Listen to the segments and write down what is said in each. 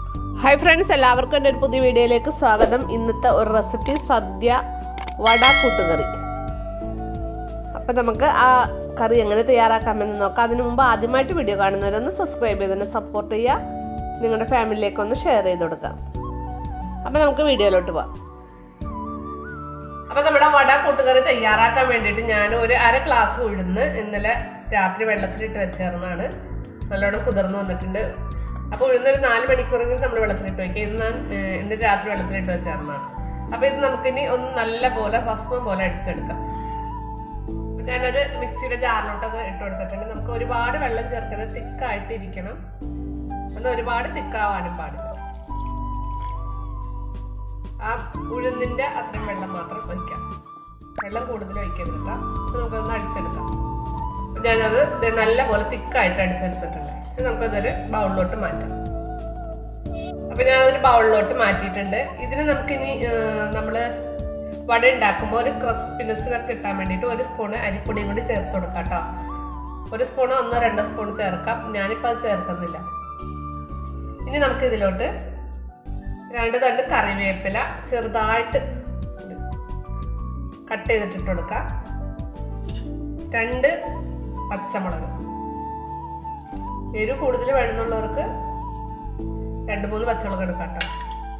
Hi friends എല്ലാവർക്കും എൻ്റെ ഒരു പുതിയ വീഡിയോയിലേക്ക് സ്വാഗതം ഇന്നത്തെ ഒരു റെസിപ്പി സദ്യ വട കൂട്ടുകറി അപ്പം നമുക്ക് ആ കറി എങ്ങനെ തയ്യാറാക്കാമെന്ന് നോക്കാം അതിനു മുമ്പ് ആദ്യമായിട്ട് വീഡിയോ കാണുന്നവരൊന്ന് സബ്സ്ക്രൈബ് ചെയ്ത് തന്നെ സപ്പോർട്ട് ചെയ്യുക നിങ്ങളുടെ ഫാമിലിയിലേക്ക് ഒന്ന് ഷെയർ ചെയ്ത് കൊടുക്കാം അപ്പം നമുക്ക് വീഡിയോയിലോട്ട് പോവാം അപ്പം നമ്മുടെ വട കൂട്ടുകറി തയ്യാറാക്കാൻ വേണ്ടിയിട്ട് ഞാൻ ഒരു അര ഗ്ലാസ് ഉഴുന്ന് ഇന്നലെ രാത്രി വെള്ളത്തിലിട്ട് വെച്ചേർന്നാണ് നല്ലോണം കുതിർന്ന് വന്നിട്ടുണ്ട് അപ്പോൾ ഉഴുന്നൊരു നാല് മണിക്കൂറെങ്കിലും നമ്മൾ വെള്ളത്തിലിട്ട് വെക്കുക ഇന്ന് ഞാൻ ഏഹ്, ഇന്ന് രാത്രി വെള്ളത്തിലിട്ട് വെച്ചേർന്നാണ് അപ്പോൾ ഇത് നമുക്കിനി ഒന്ന് നല്ല പോലെ ഭസ്മം പോലെ അടിച്ചെടുക്കാം ഞാനൊരു മിക്സിയുടെ ജാറിലോട്ടൊക്കെ ഇട്ട് കൊടുത്തിട്ടുണ്ട് നമുക്ക് ഒരുപാട് വെള്ളം ചേർക്കുന്നത് തിക്കായിട്ട് ഇരിക്കണം അത് ഒരുപാട് തിക്കാവാനും പാടില്ല ആ ഉഴുന്നിന്റെ അത്രയും വെള്ളം മാത്രം ഒഴിക്കാം വെള്ളം കൂടുതൽ ഒഴിക്കരുത് കേട്ടോ അപ്പൊ നമുക്കൊന്ന് അടിച്ചെടുക്കാം അപ്പൊ ഞാനത് ദേ നല്ല പോലെ തിക്കായിട്ട് അടിച്ചെടുത്തിട്ടുണ്ട് ഇത് നമുക്കതൊരു ബൗളിലോട്ട് മാറ്റാം അപ്പൊ ഞാനതൊരു ബൗളിലോട്ട് മാറ്റിയിട്ടുണ്ട് ഇതിന് നമുക്കിനി നമ്മൾ വട ഉണ്ടാക്കുമ്പോൾ ഒരു ക്രിസ്പിനെസ്സിനൊക്കെ കിട്ടാൻ വേണ്ടിയിട്ട് ഒരു സ്പൂണ് അരിപ്പൊടിയും കൂടി ചേർത്ത് കൊടുക്കാം കേട്ടോ ഒരു സ്പൂണോ ഒന്നോ രണ്ടോ സ്പൂൺ ചേർക്കാം ഞാനിപ്പോൾ അത് ചേർക്കുന്നില്ല ഇനി നമുക്ക് ഇതിലോട്ട് രണ്ട് തണ്ട് കറിവേപ്പില ചെറുതായിട്ട് കട്ട് ചെയ്തിട്ടിട്ട് കൊടുക്കാം രണ്ട് പച്ചമുളക് എരിവ് കൂടുതൽ വേണമെന്നുള്ളവർക്ക് രണ്ട് മൂന്ന് പച്ചമുളക് എടുക്കാം കേട്ടോ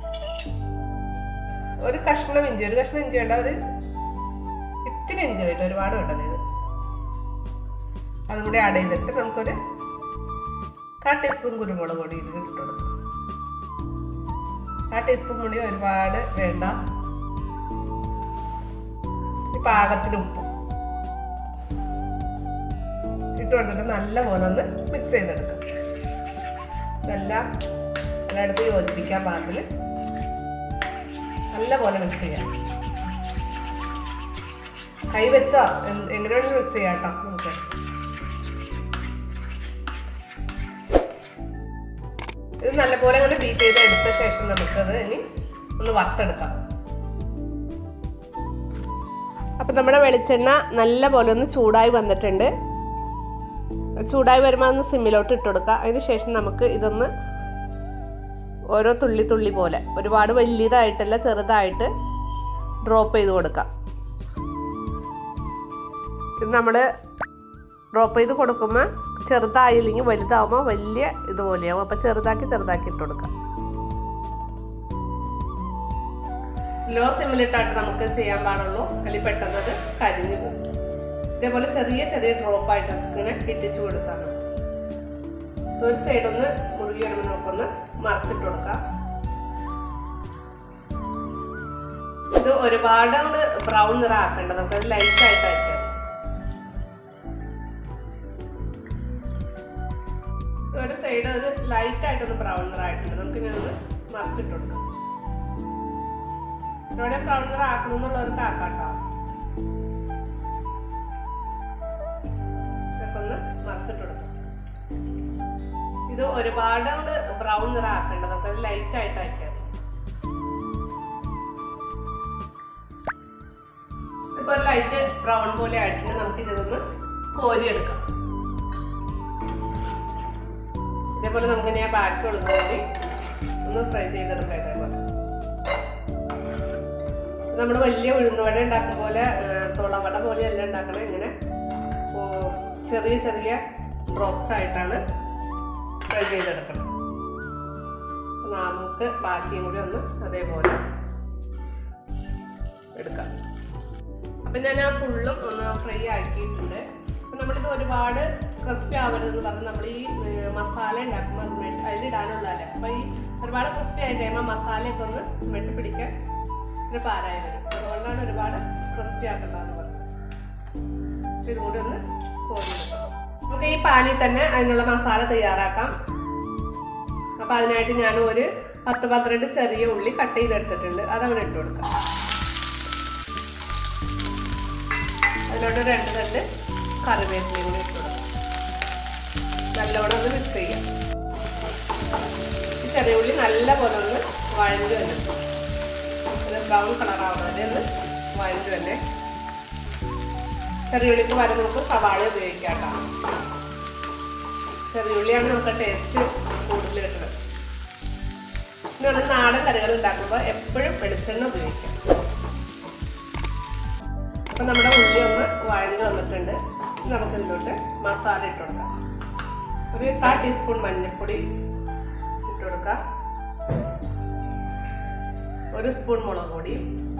ഒരു കഷ്ണം ഇഞ്ചി ഒരു കഷ്ണം ഇഞ്ചി വേണ്ട ഒരു ഇത്തിരി ഇഞ്ചി കേട്ടോ ഒരുപാട് വേണ്ടത് ഇത് അതും കൂടി ആഡ് ചെയ്തിട്ട് നമുക്കൊരു കാ ടീസ്പൂൺ കുരുമുളക് പൊടി ഇതിൽ ഇട്ട് കൊടുക്കാം ആ ടീസ്പൂൺ പൊടി ഒരുപാട് വേണ്ട ഈ പാകത്തിന് ഉപ്പ് ഇട്ട് കൊടുത്തിട്ട് നല്ല പോലെ ഒന്ന് മിക്സ് ചെയ്തെടുക്കാം ഇതെല്ലാം എല്ലായിടത്തും യോജിപ്പിക്കാൻ പാകത്തിന് നല്ല പോലെ മിക്സ് ചെയ്യാം കൈ വെച്ചോ എന്ത് എങ്ങനെ വേണമെങ്കിലും മിക്സ് ചെയ്യാം കേട്ടോ നമുക്ക് ഇത് നല്ലപോലെ അങ്ങനെ ബീറ്റ് ചെയ്ത് എടുത്ത ശേഷം നമുക്കത് ഇനി ഒന്ന് വറുത്തെടുക്കാം അപ്പം നമ്മുടെ വെളിച്ചെണ്ണ നല്ല പോലെ ഒന്ന് ചൂടായി വന്നിട്ടുണ്ട് ചൂടായി വരുമ്പോൾ ഒന്ന് സിമ്മിലോട്ട് ഇട്ട് കൊടുക്കുക അതിന് ശേഷം നമുക്ക് ഇതൊന്ന് ഓരോ തുള്ളി തുള്ളി പോലെ ഒരുപാട് വലിയതായിട്ടല്ല ചെറുതായിട്ട് ഡ്രോപ്പ് ചെയ്ത് കൊടുക്കാം ഇത് നമ്മൾ ഡ്രോപ്പ് ചെയ്ത് കൊടുക്കുമ്പോൾ ചെറുതായില്ലെങ്കിൽ വലുതാവുമ്പോൾ വലിയ ഇതുപോലെയാവും അപ്പം ചെറുതാക്കി ചെറുതാക്കി ഇട്ട് കൊടുക്കാം ലോ സിമ്മിലിട്ടായിട്ട് നമുക്ക് ചെയ്യാൻ പാടുള്ളൂ അല്ലെങ്കിൽ പെട്ടെന്ന് അത് കരിഞ്ഞു പോകും ഇതേപോലെ ചെറിയ ചെറിയ ഡ്രോപ്പായിട്ട് ഇങ്ങനെ ഇട്ടിച്ച് കൊടുത്താൽ മതി ഒരു സൈഡൊന്ന് മുഴുകി വരുമ്പോൾ നമുക്കൊന്ന് മറിച്ചിട്ട് കൊടുക്കാം ഇത് ഒരുപാട് അങ്ങോട്ട് ബ്രൗൺ നിറം ആക്കേണ്ടത് നമുക്ക് ലൈറ്റ് ആയിട്ട് അയക്കാം ഒരു സൈഡ് അത് ലൈറ്റ് ആയിട്ടൊന്ന് ബ്രൗൺ നിറം ആയിട്ടുണ്ട് നമുക്ക് ഇനി ഒന്ന് മറിച്ചിട്ട് കൊടുക്കാം ഇവിടെ ബ്രൗൺ നിറം ആക്കണം എന്നുള്ളവർക്ക് ആക്കാട്ടോ ഇതൊക്കെ ഒന്ന് മറിച്ചിട്ട് കൊടുക്കാം ഇത് ഒരുപാട് ബ്രൗൺ നിറം ആക്കേണ്ടത് നമുക്ക് ലൈറ്റ് ആയിട്ട് ആക്കിയാൽ ഇപ്പൊ ലൈറ്റ് ബ്രൗൺ പോലെ ആയിട്ടുണ്ട് നമുക്ക് ഇതൊന്ന് കോരിയെടുക്കാം ഇതേപോലെ നമുക്ക് ഞാൻ ബാക്കി ഉള്ളത് കൂടി ഒന്ന് ഫ്രൈ ചെയ്തെടുക്കാം ഇതേപോലെ നമ്മൾ വലിയ ഉഴുന്നുവട ഉണ്ടാക്കും പോലെ തുളവട പോലെയല്ല ഉണ്ടാക്കണത് ഇങ്ങനെ ഓ, ചെറിയ ചെറിയ ഡ്രോപ്സ് ആയിട്ടാണ് ഫ്രൈ ചെയ്തെടുക്കണം അപ്പൊ നമുക്ക് ബാക്കിയും കൂടി ഒന്ന് അതേപോലെ എടുക്കാം അപ്പം ഞാൻ ആ ഫുള്ളും ഒന്ന് ഫ്രൈ ആക്കിയിട്ടുണ്ട് അപ്പം നമ്മളിത് ഒരുപാട് ക്രിസ്പി ആവരുതെന്ന് പറഞ്ഞ് നമ്മൾ ഈ ഏർ, മസാല ഉണ്ടാക്കുമ്പോൾ അത് മെ- അതിലിടാനുള്ളതല്ലേ അപ്പം ഈ ഒരുപാട് ക്രിസ്പി ആയി കഴിയുമ്പോൾ മസാലയൊക്കെ ഒന്ന് വെട്ടി പിടിക്കാൻ ഒരു പാരായി വരും അതുകൊണ്ടാണ് ഒരുപാട് ക്രിസ്പി ആക്കേണ്ടതെന്ന് പറഞ്ഞത് അപ്പം ഇതും കൂടി ഒന്ന് കോരി എടുക്കാം നമുക്ക് ഈ പാനിൽ തന്നെ അതിനുള്ള മസാല തയ്യാറാക്കാം അപ്പം അതിനായിട്ട് ഞാൻ ഒരു പത്ത് പന്ത്രണ്ട് ചെറിയ ഉള്ളി കട്ട് ചെയ്തെടുത്തിട്ടുണ്ട് അതങ്ങനെ ഇട്ട് കൊടുക്കാം അതിലോട്ട് രണ്ട് തണ്ട് കറിവേപ്പിലയും കൂടി ഇട്ട് കൊടുക്കാം നല്ലവണ്ണം ഒന്ന് മിക്സ് ചെയ്യാം ഈ ചെറിയ ഉള്ളി നല്ല പോലെ ഒന്ന് വഴഞ്ഞു തന്നെ ഇത് ബ്രൗൺ കളർ ആവുന്നത് ഒന്ന് വഴഞ്ഞു തന്നെ ചെറിയ ഉള്ളിക്ക് വരെ നമുക്ക് സവാള ഉപയോഗിക്കാം കേട്ടോ ചെറിയ ഉള്ളിയാണ് നമുക്ക് ടേസ്റ്റ് കൂടുതൽ കിട്ടുന്നത് ഇനി നമ്മൾ നാടൻ കറികൾ ഉണ്ടാക്കുമ്പോൾ എപ്പോഴും വെളിച്ചെണ്ണ ഉപയോഗിക്കാം അപ്പം നമ്മുടെ ഉള്ളി ഒന്ന് വഴഞ്ഞു വന്നിട്ടുണ്ട് ഇനി നമുക്ക് ഇതിലോട്ട് മസാല ഇട്ട് കൊടുക്കാം ഒരു കാ ടീസ്പൂൺ മഞ്ഞൾപ്പൊടി ഇട്ട് കൊടുക്കാം ഒരു സ്പൂൺ മുളക് പൊടി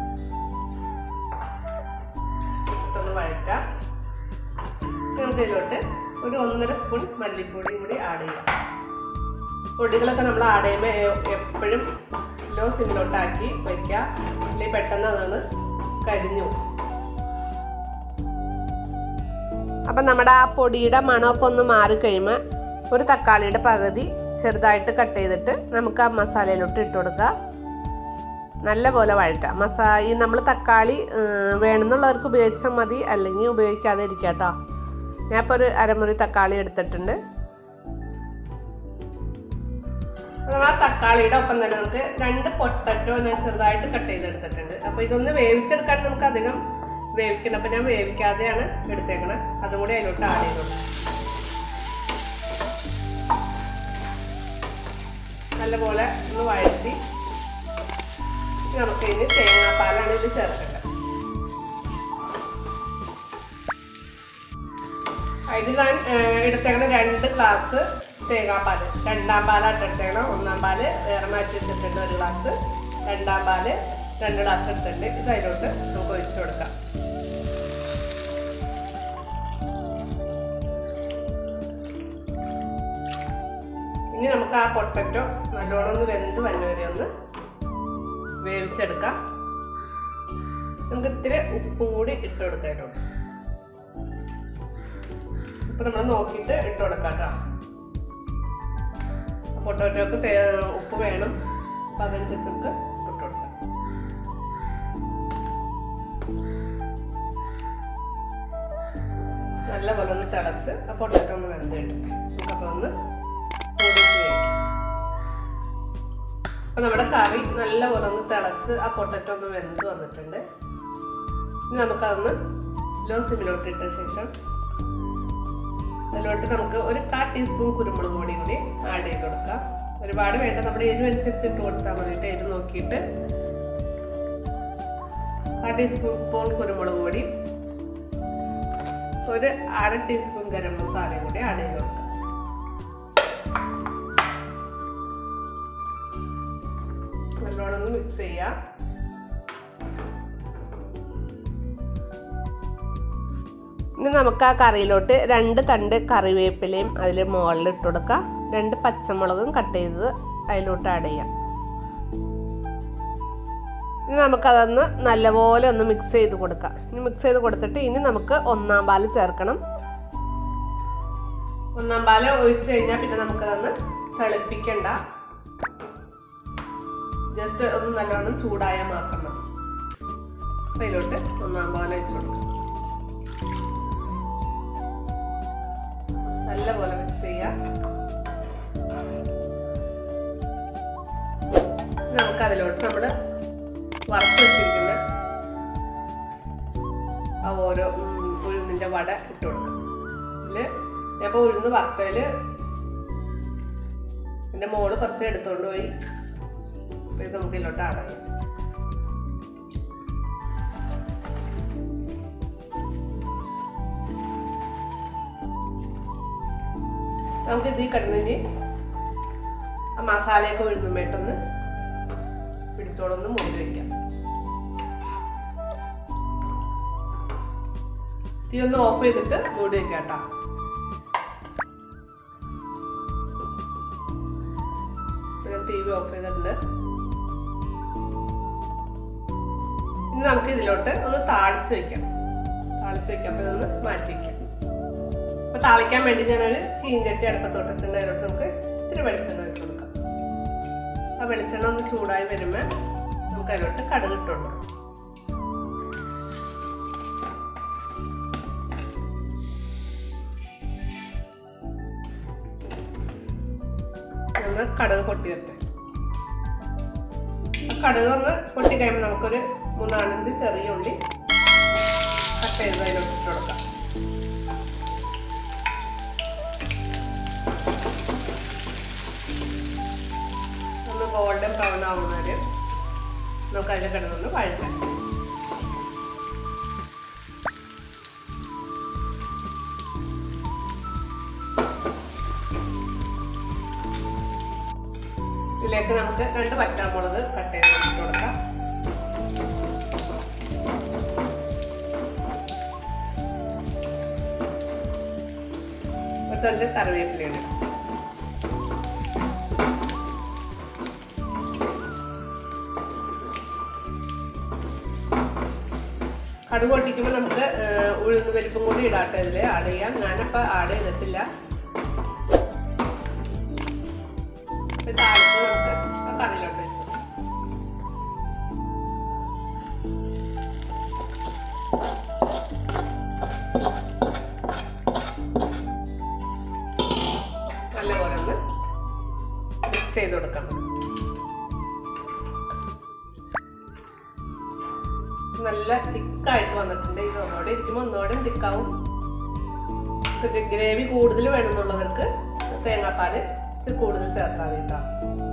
ഇട്ടൊന്ന് വഴറ്റാം നമുക്ക് ഇതിലോട്ട് ഒരു ഒന്നര സ്പൂൺ മല്ലിപ്പൊടിയും കൂടി ആഡ് ചെയ്യാം പൊടികളൊക്കെ നമ്മൾ ആഡ് ചെയ്യുമ്പോൾ എപ്പോഴും ലോ സിമ്മിലോട്ടാക്കി വയ്ക്കുക അല്ലെങ്കിൽ പെട്ടെന്ന് അതാണ് കരിഞ്ഞു പോകും. അപ്പം നമ്മുടെ ആ പൊടിയുടെ മണമൊക്കെ ഒന്ന് മാറിക്കഴിയുമ്പോൾ ഒരു തക്കാളിയുടെ പകുതി ചെറുതായിട്ട് കട്ട് ചെയ്തിട്ട് നമുക്ക് ആ മസാലയിലോട്ട് ഇട്ട് കൊടുക്കുക നല്ലപോലെ വഴറ്റാം മസാ ഈ നമ്മൾ തക്കാളി ഏർ, വേണമെന്നുള്ളവർക്ക് ഉപയോഗിച്ചാൽ മതി അല്ലെങ്കിൽ ഉപയോഗിക്കാതെ ഇരിക്കാം കേട്ടോ ഞാനിപ്പോൾ ഒരു അരമുറി തക്കാളി എടുത്തിട്ടുണ്ട് അപ്പോൾ ആ തക്കാളിയുടെ ഒപ്പം തന്നെ നമുക്ക് രണ്ട് പൊട്ടറ്റോ ഞാൻ ചെറുതായിട്ട് കട്ട് ചെയ്തെടുത്തിട്ടുണ്ട് അപ്പോൾ ഇതൊന്ന് വേവിച്ചെടുക്കാൻ നമുക്ക് അധികം വേവിക്കണം അപ്പോൾ ഞാൻ വേവിക്കാതെയാണ് എടുത്തേക്കണത് അതും കൂടി അതിലോട്ട് ആഡ് ചെയ്ത് കൊടുക്കും നല്ലപോലെ ഒന്ന് വഴറ്റി നമുക്ക് ഇനി തേങ്ങാപ്പാലാണ് ഇത് ചേർക്കേണ്ടത് അതിന് ഞാൻ ഏഹ്, എടുത്തേക്കണ രണ്ട് ഗ്ലാസ് തേങ്ങാപ്പാല് രണ്ടാം പാലായിട്ട് എടുത്തേക്കണം ഒന്നാം പാല് വേറെ മാറ്റി എടുത്തിട്ടുണ്ട് ഒരു ഗ്ലാസ് രണ്ടാം പാല് രണ്ട് ഗ്ലാസ് എടുത്തിട്ടുണ്ട് ഇത് അതിലോട്ട് നമുക്ക് ഒഴിച്ചു കൊടുക്കാം ഇനി നമുക്ക് ആ പൊട്ടറ്റോ നല്ലോണം ഒന്ന് വെന്ത് വന്ന വരെ ഒന്ന് വേവിച്ചെടുക്കാം നമുക്ക് ഇത്തിരി ഉപ്പും കൂടി ഇട്ട് കൊടുക്കാമല്ലോ ഉപ്പ് നമ്മൾ നോക്കിയിട്ട് ഇട്ട് കൊടുക്കാം കേട്ടോ പൊട്ടോറ്റോക്ക് ഉപ്പ് വേണം അപ്പം അതനുസരിച്ച് നമുക്ക് ഇട്ട് കൊടുക്കാം നല്ലപോലെ ഒന്ന് തിളച്ച് ആ പൊട്ടറ്റോ ഒന്ന് വെന്ത് കിട്ടും നമുക്കപ്പോൾ ഒന്ന് മൂടിച്ച് വയ്ക്കാം അപ്പം നമ്മുടെ കറി നല്ലപോലെ ഒന്ന് തിളച്ച് ആ പൊട്ടറ്റോ ഒന്ന് വെന്ത് വന്നിട്ടുണ്ട് ഇനി നമുക്കതൊന്ന് ലോ സിമിലോട്ട് ഇട്ട ശേഷം അതിലോട്ട് നമുക്ക് ഒരു കാ ടീസ്പൂൺ കുരുമുളക് പൊടി കൂടി ആഡ് ചെയ്ത് കൊടുക്കാം ഒരുപാട് വേണ്ട നമ്മുടെ എരിവ് അനുസരിച്ച് ഇട്ട് കൊടുത്താൽ മതിയിട്ട് എരിവ് നോക്കിയിട്ട് കാ ടീസ്പൂൺ കുരുമുളക് പൊടി ഒരു അര ടീസ്പൂൺ ഗരം മസാലയും കൂടി ആഡ് ചെയ്ത് കൊടുക്കാം നല്ലോണം ഒന്ന് മിക്സ് ചെയ്യാം ഇനി നമുക്ക് ആ കറിയിലോട്ട് രണ്ട് തണ്ട് കറിവേപ്പിലയും അതിൽ മുകളിൽ ഇട്ട് കൊടുക്കാം രണ്ട് പച്ചമുളകും കട്ട് ചെയ്തത് അതിലോട്ട് ആഡ് ചെയ്യാം ഇനി നമുക്കതൊന്ന് നല്ലപോലെ ഒന്ന് മിക്സ് ചെയ്ത് കൊടുക്കാം ഇനി മിക്സ് ചെയ്ത് കൊടുത്തിട്ട് ഇനി നമുക്ക് ഒന്നാം പാല് ചേർക്കണം ഒന്നാം പാല് ഒഴിച്ച് കഴിഞ്ഞാൽ പിന്നെ നമുക്കതൊന്ന് തിളപ്പിക്കണ്ട ജസ്റ്റ് ഒന്ന് നല്ലോണം ചൂടായാൽ മാത്രം മതി അപ്പം അതിലോട്ട് ഒന്നാം പാല് ഒഴിച്ച് കൊടുക്കാം നല്ലപോലെ മിക്സ് ചെയ്യാം നമുക്ക് അതിലോട്ട് നമ്മൾ വറുത്ത് വെച്ചിരിക്കുന്ന ആ ഓരോ ഉം, ഉഴുന്നിന്റെ വട ഇട്ട് കൊടുക്കാം ഇതില് ഞാനിപ്പോൾ ഉഴുന്ന് വറുത്തതില് എൻ്റെ മോള് കുറച്ച് എടുത്തോണ്ട് പോയി അപ്പൊ ഇത് നമുക്ക് ഇതിലോട്ട് ആഡ് ചെയ്യാം നമുക്ക് ഇതിൽ കിടന്നിട്ട് ആ മസാലയൊക്കെ വിഴുന്നുമ്പോയിട്ടൊന്ന് പിടിച്ചോളൊന്ന് മൂടി വെക്കാം തീ ഒന്ന് ഓഫ് ചെയ്തിട്ട് മൂടി വെക്കാം കേട്ടോ പിന്നെ ടി വി ഓഫ് ചെയ്തിട്ടുണ്ട് ഇനി നമുക്ക് ഇതിലോട്ട് ഒന്ന് താളിച്ച് വെക്കാം താളിച്ച് വെക്കാം അപ്പോൾ ഇതൊന്ന് മാറ്റി വെക്കാം അപ്പോൾ താളിക്കാൻ വേണ്ടി ഞാനൊരു ചീഞ്ചട്ടി അടുപ്പത്തോട്ടത്തിൻ്റെ അതിലോട്ട് നമുക്ക് ഇത്തിരി വെളിച്ചെണ്ണ വെച്ച് കൊടുക്കാം ആ വെളിച്ചെണ്ണ ഒന്ന് ചൂടായി വരുമ്പോൾ നമുക്ക് അതിലോട്ട് കടുക് ഇട്ട് കൊടുക്കാം നമ്മൾ കടുക് പൊട്ടി വരട്ടെ ആ കടുക് ഒന്ന് പൊട്ടി കഴിയുമ്പോൾ നമുക്കൊരു മൂന്നാലഞ്ച് ചെറിയ ഉള്ളി കട്ട് ചെയ്ത് അതിലോട്ട് ഇട്ട് കൊടുക്കാം ഒന്ന് ഗോൾഡൻ ബ്രൗൺ ആവുന്നവര് നമുക്ക് അതിൽ കിടന്നൊന്ന് വഴറ്റാം ഇതിലേക്ക് നമുക്ക് രണ്ട് പച്ചമുളക് കട്ട് ചെയ്ത് ഇട്ട് കൊടുക്കാം ഒരു രണ്ട് കറിവേപ്പിലയാണ് കടുക് പൊട്ടിക്കുമ്പോൾ നമുക്ക് ഏഹ്, ഉഴുന്ന് പരിപ്പും കൂടി ഇടാട്ടെ ഇതിൽ ആഡ് ചെയ്യാം ഞാനപ്പോൾ ആഡ് ചെയ്തിട്ടില്ല ഇത് താളിച്ച് നമുക്ക് ആ കറിയിലോട്ട് വെച്ചു നല്ലപോലെ ഒന്ന് മിക്സ് ചെയ്ത് കൊടുക്കാം നല്ല തിക്കായിട്ട് വന്നിട്ടുണ്ട് ഇത് ഒന്നുകൂടെ ഇരിക്കുമ്പോൾ ഒന്നുകൂടെ തിക്കാവും ഗ്രേവി കൂടുതൽ വേണമെന്നുള്ളവർക്ക് തേങ്ങാപ്പാല് ഇത് കൂടുതൽ ചേർത്താൽ മതി കേട്ടോ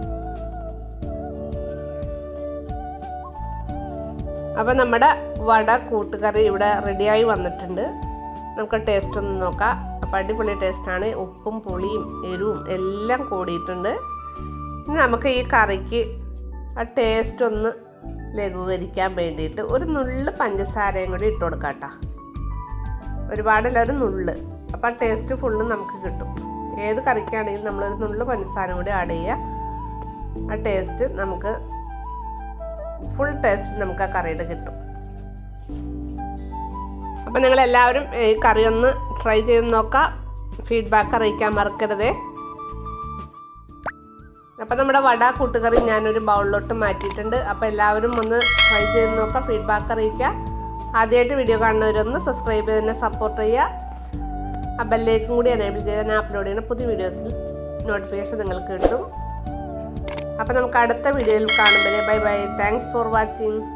അപ്പം നമ്മുടെ വട കൂട്ടുകറി ഇവിടെ റെഡിയായി വന്നിട്ടുണ്ട് നമുക്ക് ടേസ്റ്റ് ഒന്ന് നോക്കാം അപ്പം അടിപൊളി ടേസ്റ്റാണ് ഉപ്പും പുളിയും എരിവും എല്ലാം കൂടിയിട്ടുണ്ട് ഇനി നമുക്ക് ഈ കറിക്ക് ആ ടേസ്റ്റ് ഒന്ന് ലഘൂകരിക്കാൻ വേണ്ടിയിട്ട് ഒരു നുള്ള് പഞ്ചസാരയും കൂടി ഇട്ട് കൊടുക്കാം കേട്ടോ ഒരുപാടല്ല ഒരു നുള്ള് അപ്പോൾ ആ ടേസ്റ്റ് ഫുള്ള് നമുക്ക് കിട്ടും ഏത് കറിക്കാണെങ്കിലും നമ്മളൊരു നുള്ള് പഞ്ചസാര കൂടി ആഡ് ചെയ്യുക ആ ടേസ്റ്റ് നമുക്ക് ഫുൾ ടേസ്റ്റ് നമുക്ക് ആ കറിയുടെ കിട്ടും അപ്പം നിങ്ങൾ എല്ലാവരും ഈ കറി ഒന്ന് ട്രൈ ചെയ്ത് നോക്കാം ഫീഡ്ബാക്ക് അറിയിക്കാൻ മറക്കരുതേ അപ്പം നമ്മുടെ വട കൂട്ടുകറി ഞാനൊരു ബൗളിലോട്ട് മാറ്റിയിട്ടുണ്ട് അപ്പോൾ എല്ലാവരും ഒന്ന് ട്രൈ ചെയ്ത് നോക്കാം ഫീഡ്ബാക്ക് അറിയിക്കുക ആദ്യമായിട്ട് വീഡിയോ കാണുന്നവരൊന്ന് സബ്സ്ക്രൈബ് ചെയ്ത് തന്നെ സപ്പോർട്ട് ചെയ്യുക ആ ബെല്ലേക്കും കൂടി എനേബിൾ ചെയ്ത് ഞാൻ അപ്ലോഡ് ചെയ്യുന്ന പുതിയ വീഡിയോസിൽ നോട്ടിഫിക്കേഷൻ നിങ്ങൾക്ക് കിട്ടും അപ്പോൾ നമുക്ക് അടുത്ത വീഡിയോയിൽ കാണുമ്പോഴേ bye bye thanks for watching